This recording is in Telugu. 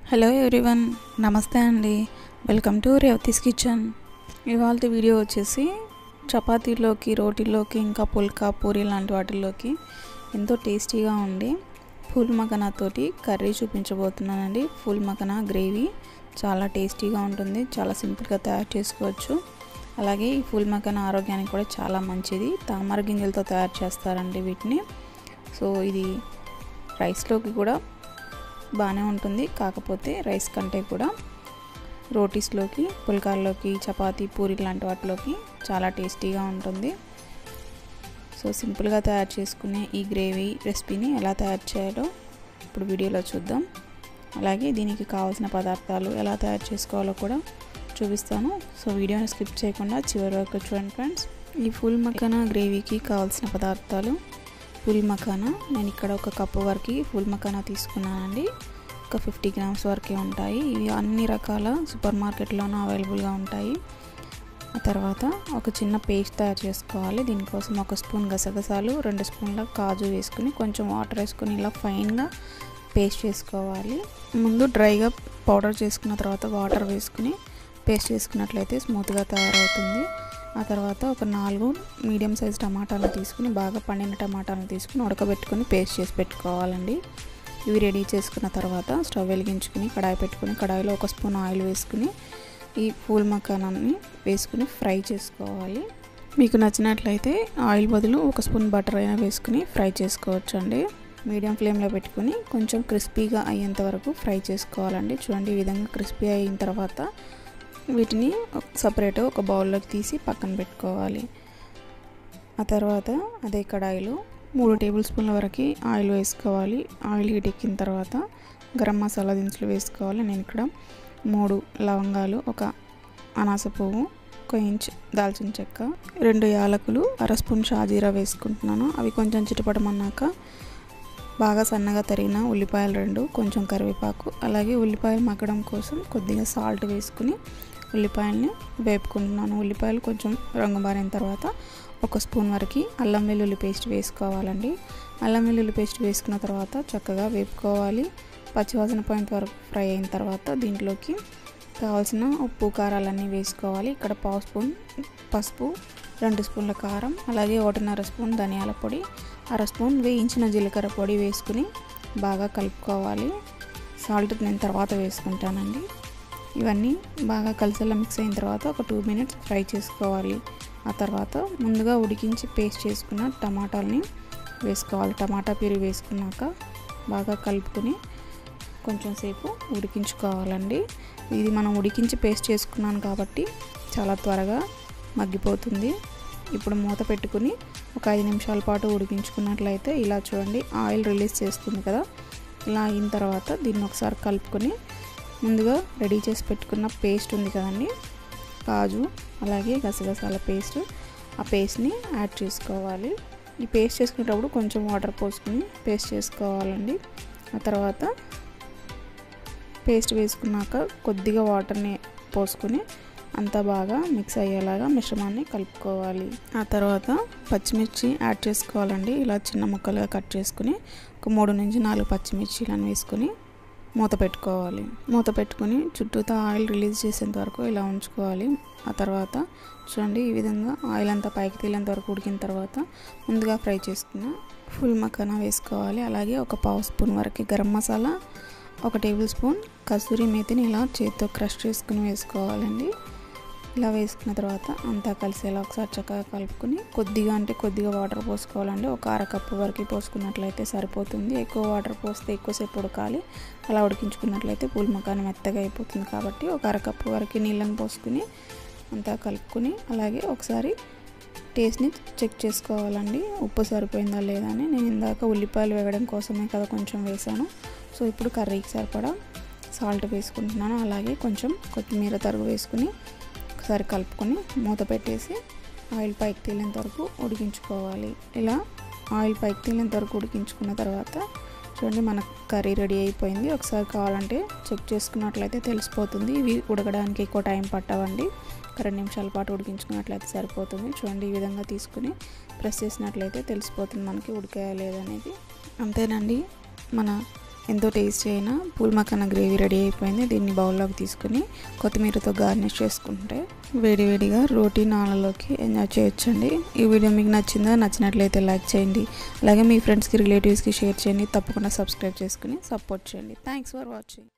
హలో ఎవ్రీవన్ నమస్తే అండి వెల్కమ్ టు రేవతీస్ కిచెన్ ఇవాళ వీడియో వచ్చేసి చపాతీలోకి రోటీలోకి ఇంకా పుల్కా పూరి లాంటి వాటిల్లోకి ఎంతో టేస్టీగా ఉండి ఫుల్ మకనాతోటి కర్రీ చూపించబోతున్నానండి ఫుల్ మకనా గ్రేవీ చాలా టేస్టీగా ఉంటుంది చాలా సింపుల్గా తయారు చేసుకోవచ్చు అలాగే ఈ ఫుల్ మకనా ఆరోగ్యానికి కూడా చాలా మంచిది తామర గింజలతో తయారు చేస్తారండి వీటిని సో ఇది రైస్లోకి కూడా బాగానే ఉంటుంది కాకపోతే రైస్ కంటే కూడా రోటీస్లోకి పుల్కాల్లోకి చపాతీ పూరి లాంటి వాటిలోకి చాలా టేస్టీగా ఉంటుంది సో సింపుల్గా తయారు చేసుకునే ఈ గ్రేవీ రెసిపీని ఎలా తయారు చేయాలో ఇప్పుడు వీడియోలో చూద్దాం అలాగే దీనికి కావాల్సిన పదార్థాలు ఎలా తయారు చేసుకోవాలో కూడా చూపిస్తాను సో వీడియోని స్కిప్ చేయకుండా చివరి వరకు చూడండి ఫ్రెండ్స్ ఈ ఫుల్ మకానా గ్రేవీకి కావాల్సిన పదార్థాలు ఫుల్ మకానా నేను ఇక్కడ ఒక కప్పు వరకు ఫుల్ మకానా తీసుకున్నానండి ఒక ఫిఫ్టీ గ్రామ్స్ వరకే ఉంటాయి ఇవి అన్ని రకాల సూపర్ మార్కెట్లోనూ అవైలబుల్గా ఉంటాయి ఆ తర్వాత ఒక చిన్న పేస్ట్ తయారు చేసుకోవాలి దీనికోసం ఒక స్పూన్ గసగసాలు రెండు స్పూన్ల కాజు వేసుకుని కొంచెం వాటర్ వేసుకుని ఇలా ఫైన్గా పేస్ట్ చేసుకోవాలి ముందు డ్రైగా పౌడర్ చేసుకున్న తర్వాత వాటర్ వేసుకుని పేస్ట్ చేసుకున్నట్లయితే స్మూత్గా తయారవుతుంది ఆ తర్వాత ఒక నాలుగు మీడియం సైజ్ టమాటాలను తీసుకుని బాగా పండిన టమాటాలను తీసుకుని ఉడకబెట్టుకొని పేస్ట్ చేసి పెట్టుకోవాలండి ఇవి రెడీ చేసుకున్న తర్వాత స్టవ్ వెలిగించుకుని కడాయి పెట్టుకుని కడాయిలో ఒక స్పూన్ ఆయిల్ వేసుకుని ఈ పూల్ మకానాన్ని వేసుకుని ఫ్రై చేసుకోవాలి మీకు నచ్చినట్లయితే ఆయిల్ బదులు ఒక స్పూన్ బటర్ అయినా వేసుకుని ఫ్రై చేసుకోవచ్చు అండి మీడియం ఫ్లేమ్లో పెట్టుకుని కొంచెం క్రిస్పీగా అయ్యేంత వరకు ఫ్రై చేసుకోవాలండి చూడండి ఈ విధంగా క్రిస్పీ అయిన తర్వాత వీటిని సపరేట్ ఒక బౌల్లోకి తీసి పక్కన పెట్టుకోవాలి ఆ తర్వాత అదే కడాయిలో మూడు టేబుల్ స్పూన్ల వరకు ఆయిల్ వేసుకోవాలి ఆయిల్ హీట్ ఎక్కిన తర్వాత గరం మసాలా దినుసులు వేసుకోవాలి నేను ఇక్కడ మూడు లవంగాలు ఒక అనాస పువ్వు ఒక ఇంచ్ దాల్చిన చెక్క రెండు యాలకులు అర స్పూన్ షాజీరా వేసుకుంటున్నాను అవి కొంచెం చిటపడమన్నాక బాగా సన్నగా తరిగిన ఉల్లిపాయలు రెండు కొంచెం కరివేపాకు అలాగే ఉల్లిపాయలు మగ్గడం కోసం కొద్దిగా సాల్ట్ వేసుకుని ఉల్లిపాయల్ని వేపుకుంటున్నాను ఉల్లిపాయలు కొంచెం రంగు మారిన తర్వాత ఒక స్పూన్ వరకు అల్లం వెల్లుల్లి పేస్ట్ వేసుకోవాలండి అల్లం వెల్లుల్లి పేస్ట్ వేసుకున్న తర్వాత చక్కగా వేపుకోవాలి పచ్చివాసన పాయింట్ వరకు ఫ్రై అయిన తర్వాత దీంట్లోకి కావాల్సిన ఉప్పు కారాలన్నీ వేసుకోవాలి ఇక్కడ పావు స్పూన్ పసుపు రెండు స్పూన్ల కారం అలాగే ఒకటిన్నర స్పూన్ ధనియాల పొడి అర స్పూన్ వేయించిన జీలకర్ర పొడి వేసుకుని బాగా కలుపుకోవాలి సాల్ట్ నేను తర్వాత వేసుకుంటానండి ఇవన్నీ బాగా కలిసేలా మిక్స్ అయిన తర్వాత ఒక టూ మినిట్స్ ఫ్రై చేసుకోవాలి ఆ తర్వాత ముందుగా ఉడికించి పేస్ట్ చేసుకున్న టమాటాలని వేసుకోవాలి టమాటా ప్యూరీ వేసుకున్నాక బాగా కలుపుకొని కొంచెం సేపు ఉడికించుకోవాలండి ఇది మనం ఉడికించి పేస్ట్ చేసుకున్నాను కాబట్టి చాలా త్వరగా మగ్గిపోతుంది ఇప్పుడు మూత పెట్టుకుని ఒక ఐదు నిమిషాల పాటు ఉడికించుకున్నట్లయితే ఇలా చూడండి ఆయిల్ రిలీజ్ చేస్తుంది కదా ఇలా అయిన తర్వాత దీన్ని ఒకసారి కలుపుకొని ముందుగా రెడీ చేసి పెట్టుకున్న పేస్ట్ ఉంది కదండి కాజు అలాగే గసగసాల పేస్ట్ ఆ పేస్ట్ని యాడ్ చేసుకోవాలి ఈ పేస్ట్ చేసుకునేటప్పుడు కొంచెం వాటర్ పోసుకుని పేస్ట్ చేసుకోవాలండి ఆ తర్వాత పేస్ట్ వేసుకున్నాక కొద్దిగా వాటర్ని పోసుకొని అంతా బాగా మిక్స్ అయ్యేలాగా మిశ్రమాన్ని కలుపుకోవాలి ఆ తర్వాత పచ్చిమిర్చి యాడ్ చేసుకోవాలండి ఇలా చిన్న ముక్కలుగా కట్ చేసుకుని ఒక మూడు నుంచి నాలుగు పచ్చిమిర్చిలను వేసుకొని మూత పెట్టుకోవాలి మూత పెట్టుకుని చుట్టూతో ఆయిల్ రిలీజ్ చేసేంత వరకు ఇలా ఉంచుకోవాలి ఆ తర్వాత చూడండి ఈ విధంగా ఆయిల్ అంతా పైకి తేలేంత వరకు ఉడికిన తర్వాత ముందుగా ఫ్రై చేసుకున్న ఫుల్ మకానా వేసుకోవాలి అలాగే ఒక పావు స్పూన్ వరకు గరం మసాలా ఒక టేబుల్ స్పూన్ కసూరి మేతిని ఇలా చేతితో క్రష్ చేసుకుని వేసుకోవాలండి ఇలా వేసుకున్న తర్వాత అంతా కలిసేలా ఒకసారి చక్కగా కలుపుకొని కొద్దిగా అంటే కొద్దిగా వాటర్ పోసుకోవాలండి ఒక అరకప్పు వరకు పోసుకున్నట్లయితే సరిపోతుంది ఎక్కువ వాటర్ పోస్తే ఎక్కువసేపు ఉడకాలి అలా ఉడికించుకున్నట్లయితే పూల మకాన మెత్తగా అయిపోతుంది కాబట్టి ఒక అరకప్పు వరకు నీళ్ళని పోసుకుని అంతా కలుపుకొని అలాగే ఒకసారి టేస్ట్ని చెక్ చేసుకోవాలండి ఉప్పు సరిపోయిందా లేదా అని నేను ఇందాక ఉల్లిపాయలు వేయడం కోసమే కదా కొంచెం వేసాను సో ఇప్పుడు కర్రీకి సరిపడా సాల్ట్ వేసుకుంటున్నాను అలాగే కొంచెం కొత్తిమీర తరుగు వేసుకుని ఒకసారి కలుపుకొని మూత పెట్టేసి ఆయిల్ పైకి తేలేంత వరకు ఉడికించుకోవాలి ఇలా ఆయిల్ పైకి తేలేంత వరకు ఉడికించుకున్న తర్వాత చూడండి మన కర్రీ రెడీ అయిపోయింది ఒకసారి కావాలంటే చెక్ చేసుకున్నట్లయితే తెలిసిపోతుంది ఇవి ఉడకడానికి ఎక్కువ టైం పట్టవండి ఒక రెండు నిమిషాల పాటు ఉడికించుకున్నట్లయితే సరిపోతుంది చూడండి ఈ విధంగా తీసుకుని ప్రెస్ చేసినట్లయితే తెలిసిపోతుంది మనకి ఉడికాయా లేదనేది అంతేనండి మన ఎంతో టేస్టీ అయిన పూల్ మక్కన గ్రేవీ రెడీ అయిపోయింది దీన్ని బౌల్లోకి తీసుకుని కొత్తిమీరతో గార్నిష్ చేసుకుంటే వేడివేడిగా రోటీ నాన్లలోకి ఎంజాయ్ చేయొచ్చండి ఈ వీడియో మీకు నచ్చిందా నచ్చినట్లయితే లైక్ చేయండి అలాగే మీ ఫ్రెండ్స్కి రిలేటివ్స్కి షేర్ చేయండి తప్పకుండా సబ్స్క్రైబ్ చేసుకుని సపోర్ట్ చేయండి థ్యాంక్స్ ఫర్ వాచింగ్